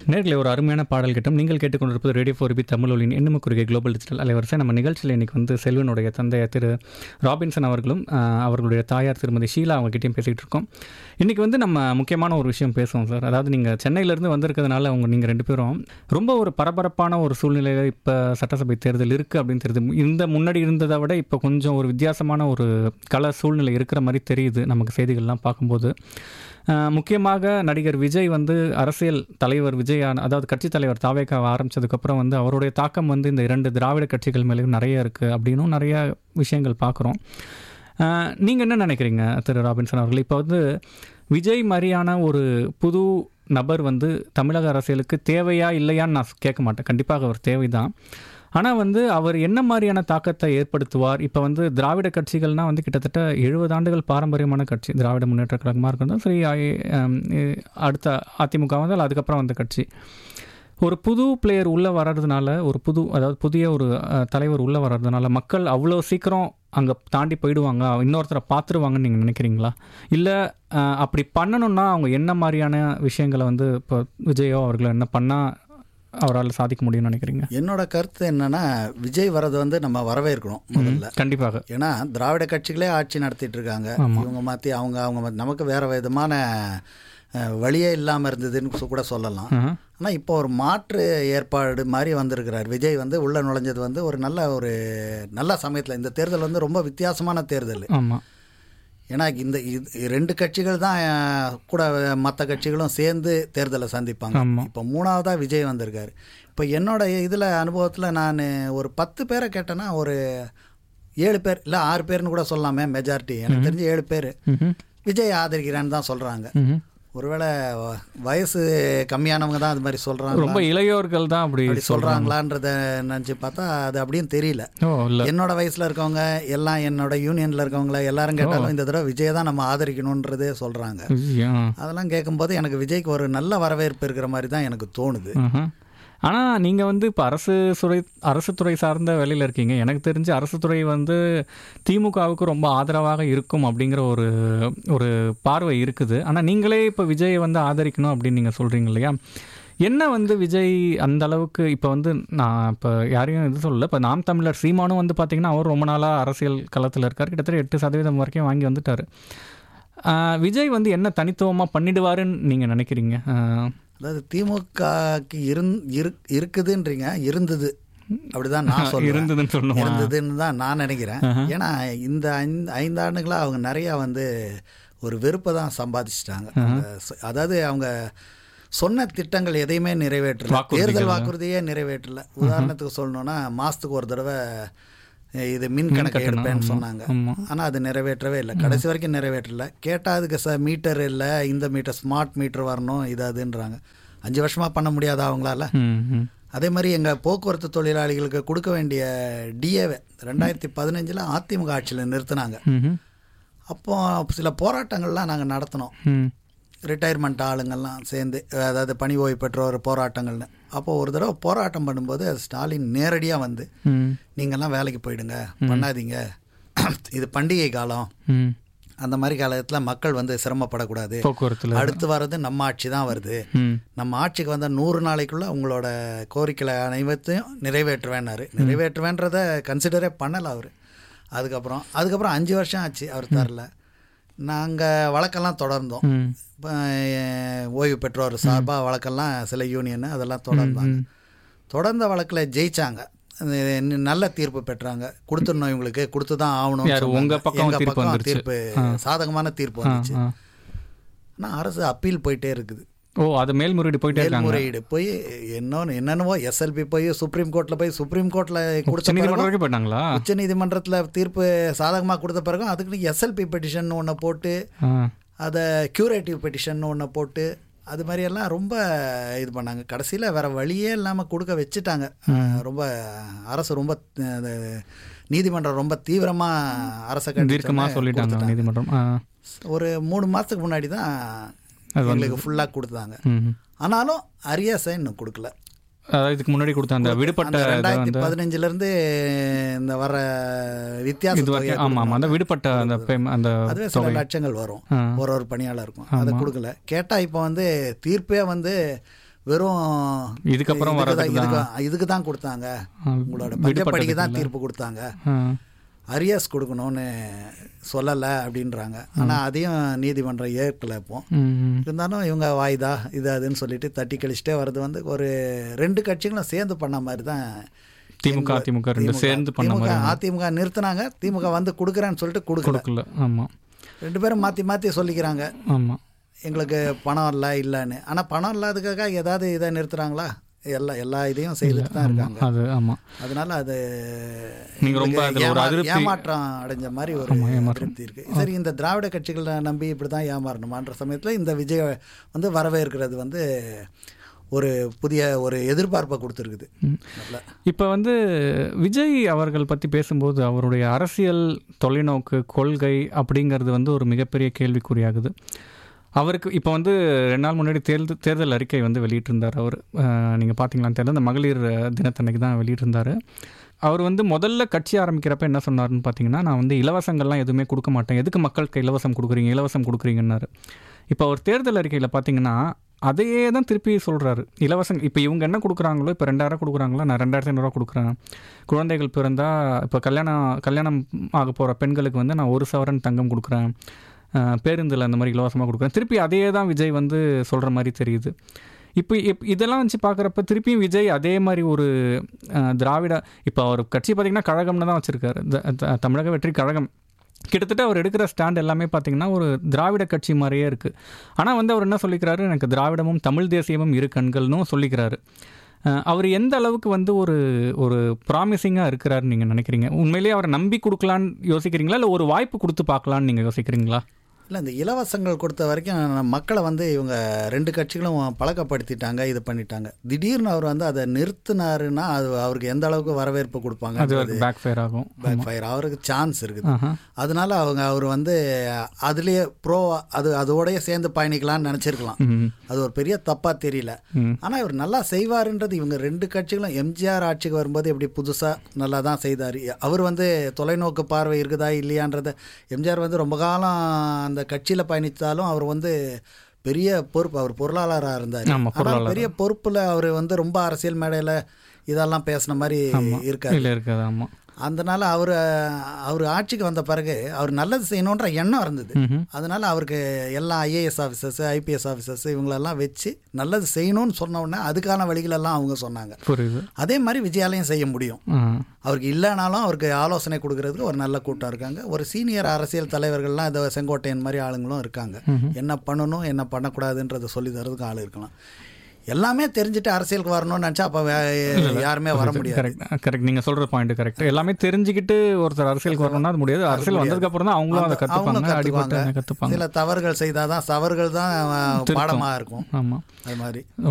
நேர்களை ஒரு அருமையான பாடல் கிட்டம் நீங்கள் கேட்டுக்கொண்டிருப்பது ரேடியோ ஃபோர் பி தமிழ் ஒலியின் எண்ணும குறுகிய குளோபல் டிஜிட்டல் அலைவரிசை நம்ம நிகழ்ச்சியில் இன்னைக்கு வந்து செல்வனுடைய தந்தையார் திரு ராபின்சன் அவர்களும் ஆஹ், அவர்களுடைய தாயார் திருமதி ஷீலா அவங்ககிட்டயும் பேசிகிட்டு இருக்கோம் இன்றைக்கி வந்து நம்ம முக்கியமான ஒரு விஷயம் பேசுவோம் சார் அதாவது நீங்கள் சென்னையிலேருந்து வந்திருக்கிறதுனால அவங்க நீங்கள் ரெண்டு பேரும் ரொம்ப ஒரு பரபரப்பான ஒரு சூழ்நிலையில் இப்போ சட்டசபை தேர்தல் இருக்குது அப்படின்னு தெரியுது இந்த முன்னாடி இருந்ததை விட இப்போ கொஞ்சம் ஒரு வித்தியாசமான ஒரு கள சூழ்நிலை இருக்கிற மாதிரி தெரியுது நமக்கு செய்திகள்லாம் பார்க்கும்போது ஆஹ் முக்கியமாக நடிகர் விஜய் வந்து அரசியல் தலைவர் விஜய் ஆன- அதாவது கட்சி தலைவர் தாவேக்கா ஆரம்பிச்சதுக்கப்புறம் வந்து அவருடைய தாக்கம் வந்து இந்த இரண்டு திராவிட கட்சிகள் மேலேயும் நிறைய இருக்குது அப்படின்னும் நிறைய விஷயங்கள் பார்க்குறோம் நீங்கள் என்ன நினைக்கிறீங்க திரு ராபின்சன் அவர்கள் இப்போ வந்து விஜய் மாதிரியான ஒரு புது நபர் வந்து தமிழக அரசியலுக்கு தேவையா இல்லையான்னு நான் கேட்க மாட்டேன் கண்டிப்பாக அவர் தேவைதான் ஆனால் வந்து அவர் என்ன மாதிரியான தாக்கத்தை ஏற்படுத்துவார் இப்போ வந்து திராவிட கட்சிகள்னால் வந்து கிட்டத்தட்ட எழுபது ஆண்டுகள் பாரம்பரியமான கட்சி திராவிட முன்னேற்ற கழகமாக இருக்கட்டும் சரி ஐ- ஆம், இ- அடுத்த அதிமுக வந்து அதுக்கப்புறம் வந்த கட்சி ஒரு புது பிளேயர் உள்ளே வர்றதுனால ஒரு புது அதாவது புதிய ஒரு அஹ், தலைவர் உள்ளே வர்றதுனால மக்கள் அவ்வளோ சீக்கிரம் அங்கே தாண்டி போயிடுவாங்க இன்னொருத்தரை பார்த்துருவாங்கன்னு நீங்கள் நினைக்கிறீங்களா இல்லை அப்படி பண்ணணும்னா அவங்க என்ன மாதிரியான விஷயங்களை வந்து இப்போ விஜயோ அவர்களோ என்ன பண்ணால் அவரால் சாதிக்க முடியும்னு நினைக்கிறீங்க என்னோட கருத்து என்னன்னா விஜய் வரது வந்து நம்ம வரவேற்கணும் முதல்ல கண்டிப்பாக ஏன்னா திராவிட கட்சிகளே ஆட்சி நடத்திட்டு இருக்காங்க இவங்க மாற்றி அவங்க அவங்க மாத்தி- நமக்கு வேற விதமான அஹ், வழியே இல்லாமல் இருந்ததுன்னு சொ- கூட சொல்லலாம் ஆஹ். ஆனால் இப்போ ஒரு மாற்று ஏற்பாடு மாதிரி வந்திருக்கிறார் விஜய் வந்து உள்ள நுழைஞ்சது வந்து ஒரு நல்ல ஒரு நல்ல சமயத்தில் இந்த தேர்தல் வந்து ரொம்ப வித்தியாசமான தேர்தல் ஆமாம் ஏன்னா இந்த இது ரெண்டு கட்சிகள் தான் அஹ், கூட மற்ற கட்சிகளும் சேர்ந்து தேர்தலை சந்திப்பாங்க ஆமா. இப்போ மூணாவதாக விஜய் வந்திருக்காரு இப்போ என்னோட இதில் அனுபவத்தில் நான் ஒரு பத்து பேரை கேட்டேன்னா ஒரு ஏழு பேர் இல்லை ஆறு பேர்னு கூட சொல்லலாமே மெஜாரிட்டி எனக்கு தெரிஞ்ச ஏழு பேர் ம்ஹும். விஜய் ஆதரிக்கிறேன்னு தான் சொல்கிறாங்க ம்ஹும். ஒருவேளை வ- வயசு கம்மியானவங்க தான் அது மாதிரி சொல்கிறாங்க ரொம்ப இளையோர்கள் தான் அப்படி அப்படி சொல்கிறாங்களான்றத நினச்சி பார்த்தா அது அப்படியும் தெரியல ஓ இல்லை என்னோட வயசுல இருக்கவங்க எல்லாம் என்னோட யூனியன்ல இருக்கவங்கள எல்லாரும் கேட்டாலும் இந்த தடவை விஜய் தான் நம்ம ஆதரிக்கணுன்றதே சொல்றாங்க அதெல்லாம் கேட்கும்போது எனக்கு விஜய்க்கு ஒரு நல்ல வரவேற்பு இருக்கிற மாதிரி தான் எனக்கு தோணுது ஆனால் நீங்கள் வந்து இப்போ அரசு துறை அரசு துறை சார்ந்த வேலையில் இருக்கீங்க எனக்கு தெரிஞ்சு அரசு துறை வந்து திமுகவுக்கு ரொம்ப ஆதரவாக இருக்கும் அப்படிங்கிற ஒரு ஒரு பார்வை இருக்குது ஆனால் நீங்களே இப்போ விஜயை வந்து ஆதரிக்கணும் அப்படின்னு நீங்கள் சொல்கிறீங்க இல்லையா என்ன வந்து விஜய் அந்த அளவுக்கு இப்போ வந்து நான் இப்போ யாரையும் இது சொல்லல இப்போ நாம் தமிழர் சீமானும் வந்து பார்த்தீங்கன்னா அவர் ரொம்ப நாளாக அரசியல் களத்தில் இருக்கார் கிட்டத்தட்ட எட்டு சதவீதம் வரைக்கும் வாங்கி வந்துட்டார் ஆஹ் விஜய் வந்து என்ன தனித்துவமாக பண்ணிடுவாருன்னு நீங்கள் நினைக்கிறீங்க ஆஹ் அதாவது திமுகக்கு இருந் இரு- இருக்குதுன்றீங்க இருந்தது அப்படிதான் நான் சொல்றேன் இருந்ததுன்னு சொல்லணுமா இருந்ததுன்னு தான் நான் நினைக்கிறேன் ஏன்னா இந்த ஐந்து ஐந்து ஆண்டுகளா அவங்க நிறைய வந்து ஒரு வெறுப்பை தான் சம்பாதிச்சிட்டாங்க அவங்க ச- அதாவது அவங்க சொன்ன திட்டங்கள் எதையுமே நிறைவேற்றல வாக்குறுதிகள். தேர்தல் வாக்குறுதியே நிறைவேற்றல உதாரணத்துக்கு சொல்லணும்னா மாசத்துக்கு ஒரு தடவை அஹ், இது மின் கணக்கு கட்டணம், எடுப்பேன்னு ஆமா, சொன்னாங்க ஆமா. ஆனால் அது நிறைவேற்றவே இல்லை கடைசி வரைக்கும் நிறைவேற்றல கேட்டால் அதுக்கு ச மீட்டர் இல்லை இந்த மீட்டர் ஸ்மார்ட் மீட்டர் வரணும் இது அதுன்றாங்க அஞ்சு வருஷமா பண்ண முடியாதா அவங்களால ம் ம் அதே மாதிரி எங்கள் போக்குவரத்து தொழிலாளிகளுக்கு கொடுக்க வேண்டிய டிஏவை ரெண்டாயிரத்தி பதினஞ்சில் அதிமுக ஆட்சியில் நிறுத்தினாங்க ம்ஹும். அப்போ சில போராட்டங்கள்லாம் நாங்கள் நடத்தினோம் ம் ரிட்டையர்மெண்ட் ஆளுங்கள்லாம் சேர்ந்து அதாவது பணி ஓய்வு பெற்றோர் போராட்டங்கள்னு அப்போ ஒரு தடவை போராட்டம் பண்ணும்போது ஸ்டாலின் நேரடியாக வந்து ம் நீங்கள்லாம் வேலைக்கு போயிடுங்க பண்ணாதீங்க இது பண்டிகை காலம் ம் அந்த மாதிரி காலத்தில் மக்கள் வந்து சிரமப்படக்கூடாது போக்குவரத்தில் அடுத்து வர்றது நம்ம ஆட்சி தான் வருது ம் நம்ம ஆட்சிக்கு வந்த நூறு நாளைக்குள்ள உங்களோட கோரிக்கைகளை அனைவத்தையும் நிறைவேற்றுவேன்னாரு நிறைவேற்றுவேன்றத கன்சிடரே பண்ணலை அவர் அதுக்கப்புறம் அதுக்கப்புறம் அஞ்சு வருஷம் ஆச்சு அவர் தரல நாங்கள் வழக்கெல்லாம் தொடர்ந்தோம் ம் இப்போ ஓய்வு பெற்றோர் சார்பாக வழக்கெல்லாம் சில யூனியன் அதெல்லாம் தொடர்ந்தாங்க தொடர்ந்த வழக்கில் ஜெயிச்சாங்க அது இன்னும் நல்ல தீர்ப்பு பெற்றாங்க கொடுத்துடணும் இவங்களுக்கு கொடுத்து தான் ஆகணும் யாரு, உங்க பக்கம் தீர்ப்பு வந்துருச்சு. தீர்ப்பு சாதகமான தீர்ப்பு வந்துச்சு ஆ. ஆனால் அரசு அப்பீல் போயிட்டே இருக்குது ஓ அது மேல்முறையீடு போயிட்டே இருக்காங்க மேல்முறையீடு போய் இன்னொன்று என்னென்னவோ எஸ்எல்பி போய் சுப்ரீம் கோர்ட்டில் போய் சுப்ரீம் கோர்ட்டில் கொடுத்த உச்ச நீதிமன்றம் பிறகும் வரைக்கும் போயிட்டாங்களா உச்ச நீதிமன்றத்தில் தீர்ப்பு சாதகமாக கொடுத்த பிறகும் அதுக்கு எஸ்எல்பி பெட்டிஷன் ஒன்று போட்டு ஆ. அதை க்யூரேட்டிவ் பெட்டிஷன் ஒன்று போட்டு அது மாதிரியெல்லாம் ரொம்ப இது பண்ணாங்க கடைசியில் வேற வழியே இல்லாமல் கொடுக்க வச்சுட்டாங்க ரொம்ப அரசு ரொம்ப அஹ், அது நீதிமன்றம் ரொம்ப தீவிரமாக அரசை கண்டிச்சு தீர்க்கமாக சொல்லிட்டாங்க நீதிமன்றம் ஆ. ஒரு மூணு மாதத்துக்கு முன்னாடி தான் எங்களுக்கு ஃபுல்லாக கொடுத்தாங்க ம் ஆனாலும் அரியாசை இன்னும் கொடுக்கல அதாவது இதுக்கு முன்னாடி கொடுத்த அந்த விடுபட்ட அந்த இது ரெண்டாயிரத்தி வந்து பதினஞ்சுல இருந்து இந்த வர வித்தியாச இது தொகையை வரைக்கும் ஆமாம் ஆமாம் அந்த விடுபட்ட அந்த payment- அந்த அதுவே சில லட்சங்கள் வரும் ஆ. ஒரு ஒரு பணியாளருக்கும் அதை கொடுக்கல கேட்டால் இப்போ வந்து தீர்ப்பே வந்து வெறும் இதுக்கப்புறம் இதுக்கு தான்- வர்றதுக்கு இதுக்கு தான் இதுக்கு தான் கொடுத்தாங்க ஆ, உங்களோட விடுபட்டதுக்கு பஞ்சப்படிக்கு தான் இல்ல. தீர்ப்பு கொடுத்தாங்க ஆ, அரியர்ஸ் கொடுக்கணும்னு சொல்லலை அப்படின்றாங்க ஆனால் அதையும் நீதிமன்றம் ஏற்கல இப்போ ம், ம். இருந்தாலும் இவங்க வாய்தா இது அதுன்னு சொல்லிட்டு தட்டி கழிச்சிட்டே வர்றது வந்து ஒரு ரெண்டு கட்சிகளும் சேர்ந்து பண்ண மாதிரி தான் திமுக அதிமுக ரெண்டு திமுக சேர்ந்து பண்ண திமுக மாதிரி அதிமுக நிறுத்தினாங்க திமுக வந்து கொடுக்குறேன்னு சொல்லிட்டு கொடுக்கல கொடுக்கல ஆமா ரெண்டு பேரும் மாற்றி மாற்றி சொல்லிக்கிறாங்க ஆமா எங்களுக்கு பணம் இல்லை இல்லைன்னு ஆனால் பணம் இல்லாததுக்காக ஏதாவது இதை நிறுத்துறாங்களா எல்லா எல்லா இதையும் செய்துட்டு தான் இருக்காங்க அது ஆமா அதனால அது நீங்க ரொம்ப எங்களுக்கு அதுல ஒரு ஏமா- அதிருப்தி ஏமாற்றம் அடைஞ்ச மாதிரி ஒரு அதிருப்தி இருக்கு சரி இந்த திராவிட கட்சிகளை நம்பி இப்படி தான் ஏமாறணுமான்ற சமயத்தில் இந்த விஜய் வந்து வரவேற்கிறது வந்து ஒரு புதிய ஒரு எதிர்பார்ப்பை கொடுத்துருக்குது நல்ல இப்போ வந்து விஜய் அவர்கள் பற்றி பேசும்போது அவருடைய அரசியல் தொலைநோக்கு கொள்கை அப்படிங்கிறது வந்து ஒரு மிகப்பெரிய கேள்விக்குறியாகுது அவருக்கு இப்போ வந்து ரெண்டு நாள் முன்னாடி தேர்தல் தேர்தல் அறிக்கை வந்து வெளியிட்டிருந்தார் அவர் நீங்கள் பார்த்தீங்களான்னு தெரியல இந்த மகளிர் தினத்தன்னைக்கு தான் வெளியிட்டிருந்தார் அவர் வந்து முதல்ல கட்சி ஆரம்பிக்கிறப்ப என்ன சொன்னார்னு பார்த்தீங்கன்னா நான் வந்து இலவசங்கள்லாம் எதுவுமே கொடுக்க மாட்டேன் எதுக்கு மக்களுக்கு இலவசம் கொடுக்குறீங்க இலவசம் கொடுக்குறீங்கன்னாரு இப்போ அவர் தேர்தல் அறிக்கையில் பார்த்தீங்கன்னா அதையே தான் திருப்பி சொல்கிறாரு இலவசம் இப்போ இவங்க என்ன கொடுக்குறாங்களோ இப்போ ரெண்டாயிரம் கொடுக்குறாங்களோ நான் ரெண்டாயிரத்தி ஐநூறுரூவா கொடுக்குறேன் குழந்தைகள் பிறந்தா இப்போ கல்யாணம் கல்யாணம் ஆக போகிற பெண்களுக்கு வந்து நான் ஒரு சவரன் தங்கம் கொடுக்குறேன் பேருந்தில் அந்த மாதிரி இலவசமாக கொடுக்குறேன் திருப்பி அதையே தான் விஜய் வந்து சொல்கிற மாதிரி தெரியுது இப்போ இப் இதெல்லாம் வச்சு பார்க்குறப்ப திருப்பியும் விஜய் அதே மாதிரி ஒரு அஹ், திராவிட இப்போ அவர் கட்சி பார்த்திங்கன்னா கழகம்னு தான் வச்சுருக்காரு தமிழக வெற்றி கழகம் கிட்டத்தட்ட அவர் எடுக்கிற ஸ்டாண்ட் எல்லாமே பார்த்தீங்கன்னா ஒரு திராவிட கட்சி மாதிரியே இருக்குது ஆனால் வந்து அவர் என்ன சொல்லிக்கிறாரு எனக்கு திராவிடமும் தமிழ் தேசியமும் இரு கண்கள்னும் சொல்லிக்கிறாரு அஹ் அவர் எந்த அளவுக்கு வந்து ஒரு ஒரு ப்ராமிசிங்காக இருக்கிறாருன்னு நீங்கள் நினைக்கிறீங்க உண்மையிலேயே அவரை நம்பி கொடுக்கலான்னு யோசிக்கிறீங்களா இல்லை ஒரு வாய்ப்பு கொடுத்து பார்க்கலான்னு நீங்கள் யோசிக்கிறீங்களா இல்லை இந்த இலவசங்கள் கொடுத்த வரைக்கும் நம்ம மக்களை வந்து இவங்க ரெண்டு கட்சிகளும் பழக்கப்படுத்திட்டாங்க இது பண்ணிட்டாங்க திடீர்னு அவர் வந்து அதை நிறுத்தினாருன்னா அது அவருக்கு எந்த அளவுக்கு வரவேற்பு அது கொடுப்பாங்க பேக் ஃபயர் ஆகும் பேக் ஃபயர் அவருக்கு சான்ஸ் இருக்குது ஆஹா. அதனால அவங்க அவர் வந்து அதுலேயே ப்ரோ அது அதோடய சேர்ந்து பயணிக்கலாம்னு நினச்சிருக்கலாம் ம் அது ஒரு பெரிய தப்பாக தெரியல ம் ஆனால் இவர் நல்லா செய்வாருன்றது இவங்க ரெண்டு கட்சிகளும் எம்ஜிஆர் ஆட்சிக்கு வரும்போது எப்படி புதுசாக நல்லா தான் செய்தார் அவர் வந்து தொலைநோக்கு பார்வை இருக்குதா இல்லையான்றத எம்ஜிஆர் வந்து ரொம்ப காலம் அந்த கட்சியில் பயணித்தாலும் அவர் வந்து பெரிய பொறுப்பு அவர் பொருளாளராக இருந்தார் ஆமா, ஆனால் பொருளாளர். பெரிய பொறுப்பில் அவர் வந்து ரொம்ப அரசியல் மேடையில் இதெல்லாம் பேசின மாதிரி இருக்காரு இல்லை இருக்காது ஆமாம் அதனால அவர் அவர் ஆட்சிக்கு வந்த பிறகு அவர் நல்லது செய்யணுன்ற எண்ணம் இருந்தது ம்ஹும். அதனால அவருக்கு எல்லா ஐஏஎஸ் ஆஃபீஸர்ஸ் ஐபிஎஸ் ஆஃபீஸர்ஸ் இவங்களெல்லாம் வச்சு நல்லது செய்யணும்னு சொன்ன உடனே அதுக்கான வழிகளெல்லாம் அவங்க சொன்னாங்க புரியுது அதே மாதிரி விஜயாலையும் செய்ய முடியும் ஆ அவருக்கு இல்லைனாலும் அவருக்கு ஆலோசனை கொடுக்கறதுக்கு ஒரு நல்ல கூட்டம் இருக்காங்க ஒரு சீனியர் அரசியல் தலைவர்கள்லாம் இந்த செங்கோட்டையன் மாதிரி ஆளுங்களும் இருக்காங்க என்ன பண்ணணும் என்ன பண்ணக்கூடாதுன்றதை சொல்லி தரதுக்கு ஆள் இருக்கலாம் எல்லாமே தெரிஞ்சுட்டு அரசியலுக்கு வரணும்னு நினச்சா அப்போ யாருமே வர முடியாது கரெக்ட் கரெக்ட் நீங்கள் சொல்கிற பாயிண்ட் கரெக்ட் எல்லாமே தெரிஞ்சுக்கிட்டு ஒருத்தர் அரசியலுக்கு வரணும்னா அது முடியாது அரசியல் வந்ததுக்கப்புறம் தான் அவங்களும் அதை அவங்க கற்றுப்பாங்க அடிபட்டு கற்றுக்குவாங்க கற்றுப்பாங்க சில தவறுகள் செய்தாதான் தவறுகள் தான் பாடமாக இருக்கும் ஆமாம் அது மாதிரி